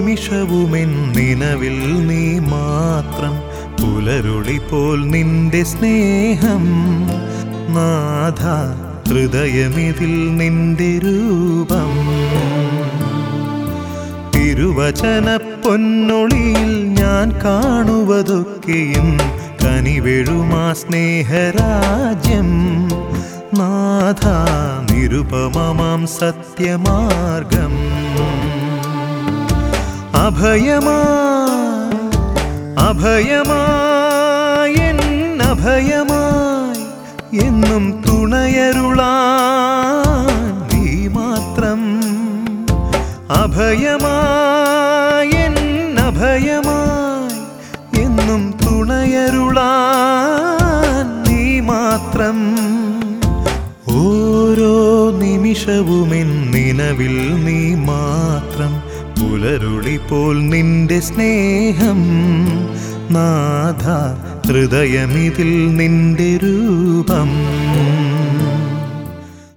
നിമിഷവുമെൻ നിലവിൽ നീ മാത്രം പുലരുളി പോൽ നിന്റെ സ്നേഹം നാഥ ഹൃദയമിതിൽ നിന്റെ രൂപം തിരുവചന പൊന്നൊളിയിൽ ഞാൻ കാണുവതൊക്കെയും കനിവെഴുമാ സ്നേഹരാജ്യം നാഥ നിരുപമമാം സത്യമാർഗം അഭയമാ അഭയമായി എൻ അഭയമായി എന്നും തുണയരുളാൻ നീ മാത്രം അഭയമായി എൻ അഭയമായി എന്നും തുണയരുളാൻ നീ മാത്രം ഓരോ നിമിഷവുമെൻ നിലവിൽ നീ മാത്രം പുലരുളി പോൽ നിന്റെ സ്നേഹം നാഥ ഹൃദയമിതിൽ നിന്റെ രൂപം